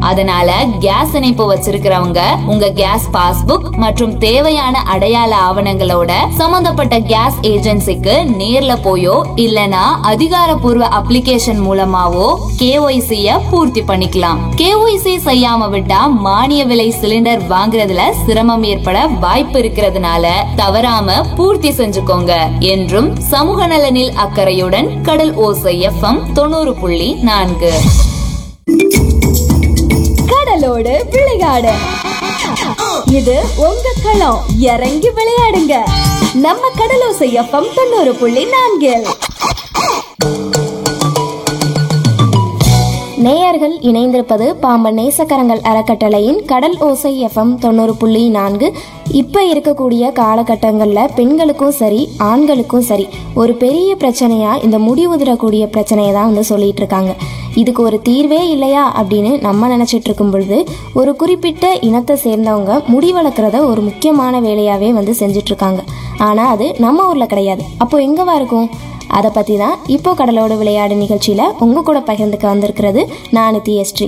அதனால கேஸ் இணைப்பு வச்சிருக்கிறவங்க உங்க கேஸ் பாஸ்புக் மற்றும் தேவையான அடையாள ஆவணங்களோட சம்பந்தப்பட்ட கேஸ் ஏஜென்சிக்கு நேர்ல போயோ இல்லனா அதிகாரப்பூர்வ அப்ளிகேஷன் மூலமாவோ கேஒய்சிய பூர்த்தி பண்ணிக்கலாம் கேஒய்சி செய்யாம விட்டா மானிய விலை சிலிண்டர் வாங்குறதுல சிரமம் ஏற்பட வாய்ப்பு இருக்கிறதுனால தவறாம பூர்த்தி செஞ்சுக்கோங்க என்றும் சமூக நலனில் அக்கறையுடன் கடல் ஓசை எஃப்எம் தொண்ணூறு புள்ளி நான்கு கடலோடு விளையாடு இது உங்க களம் இறங்கி விளையாடுங்க நம்ம கடலோசை எஃப்எம் தொண்ணூறு புள்ளி நான்கில் நேயர்கள் இணைந்திருப்பது பாம்பன் நேசக்கரங்கள் அறக்கட்டளையின் கடல் ஓசை எஃப்எம் தொண்ணூறு புள்ளி நான்கு இப்போ இருக்கக்கூடிய காலகட்டங்களில் பெண்களுக்கும் சரி ஆண்களுக்கும் சரி ஒரு பெரிய பிரச்சனையாக இந்த முடி உதிரக்கூடிய பிரச்சனையை தான் வந்து சொல்லிட்டு இருக்காங்க இதுக்கு ஒரு தீர்வே இல்லையா அப்படின்னு நம்ம நினச்சிட்டு இருக்கும் பொழுது ஒரு குறிப்பிட்ட இனத்தை சேர்ந்தவங்க முடி வளர்க்குறத ஒரு முக்கியமான வேலையாகவே வந்து செஞ்சுட்டு இருக்காங்க ஆனால் அது நம்ம ஊரில் கிடையாது அப்போ எங்கவா இருக்கும் அதை பற்றி தான் இப்போ கடலோடு விளையாடு நிகழ்ச்சியில் உங்கள் கூட பகிர்ந்துக்க வந்திருக்கிறது நான் நித்யஸ்ரீ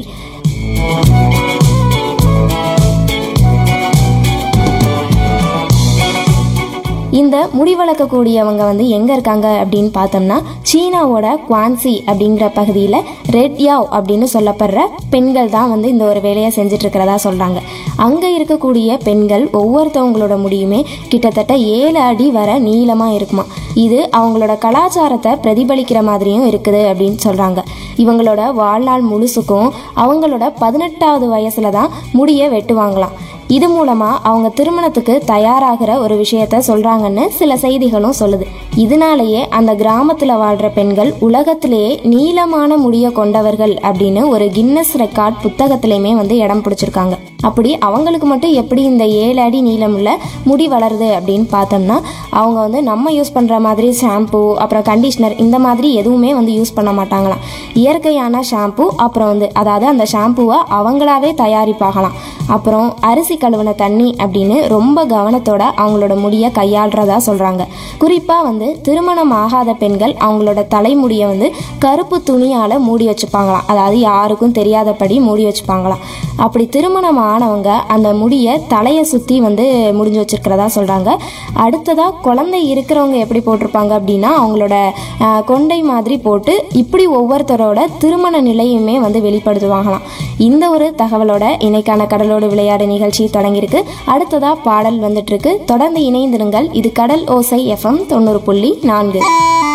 இந்த முடி வளர்க்கக்கூடியவங்க வந்து எங்கே இருக்காங்க அப்படின்னு பார்த்தோம்னா சீனாவோட குவான்சி அப்படிங்கிற பகுதியில் ரெட் யாவ் அப்படின்னு சொல்லப்படுற பெண்கள் தான் வந்து இந்த ஒரு வேலையை செஞ்சுட்டு இருக்கிறதா சொல்கிறாங்க அங்கே இருக்கக்கூடிய பெண்கள் ஒவ்வொருத்தவங்களோட முடியுமே கிட்டத்தட்ட ஏழு அடி வர நீளமாக இருக்குமா இது அவங்களோட கலாச்சாரத்தை பிரதிபலிக்கிற மாதிரியும் இருக்குது அப்படின்னு சொல்கிறாங்க இவங்களோட வாழ்நாள் முழுசுக்கும் அவங்களோட பதினெட்டாவது வயசுல தான் முடியை வெட்டுவாங்களாம் இது மூலமா அவங்க திருமணத்துக்கு தயாராகிற ஒரு விஷயத்த சொல்றாங்கன்னு சில செய்திகளும் சொல்லுது இதனாலேயே அந்த கிராமத்துல வாழ்ற பெண்கள் உலகத்திலேயே நீளமான முடிய கொண்டவர்கள் அப்படின்னு ஒரு கின்னஸ் ரெக்கார்ட் புத்தகத்திலையுமே வந்து இடம் பிடிச்சிருக்காங்க அப்படி அவங்களுக்கு மட்டும் எப்படி இந்த ஏழு அடி நீளமுள்ள முடி வளருது அப்படின்னு பார்த்தோம்னா அவங்க வந்து நம்ம யூஸ் பண்ணுற மாதிரி ஷாம்பு அப்புறம் கண்டிஷ்னர் இந்த மாதிரி எதுவுமே வந்து யூஸ் பண்ண மாட்டாங்களாம் இயற்கையான ஷாம்பு அப்புறம் வந்து அதாவது அந்த ஷாம்புவை அவங்களாவே தயாரிப்பாகலாம் அப்புறம் அரிசி கழுவின தண்ணி அப்படின்னு ரொம்ப கவனத்தோட அவங்களோட முடியை கையாளுறதா சொல்கிறாங்க குறிப்பாக வந்து திருமணம் ஆகாத பெண்கள் அவங்களோட தலைமுடியை வந்து கருப்பு துணியால் மூடி வச்சுப்பாங்களாம் அதாவது யாருக்கும் தெரியாதபடி மூடி வச்சுப்பாங்களாம் அப்படி திருமணம் ஆனவங்க அந்த முடியை தலையை சுற்றி வந்து முடிஞ்சு வச்சிருக்கிறதா சொல்கிறாங்க அடுத்ததாக குழந்தை இருக்கிறவங்க எப்படி போட்டிருப்பாங்க அப்படின்னா அவங்களோட ஆஹ், கொண்டை மாதிரி போட்டு இப்படி ஒவ்வொருத்தரோட திருமண நிலையுமே வந்து வெளிப்படுத்துவாங்களாம் இந்த ஒரு தகவலோட இன்னைக்கான கடலோடு விளையாடு நிகழ்ச்சி தொடங்கியிருக்கு அடுத்ததாக பாடல் வந்துட்டு இருக்கு தொடர்ந்து இணைந்திருங்கள் இது கடல் ஓசை எஃப்எம் தொண்ணூறு புள்ளி நான்கு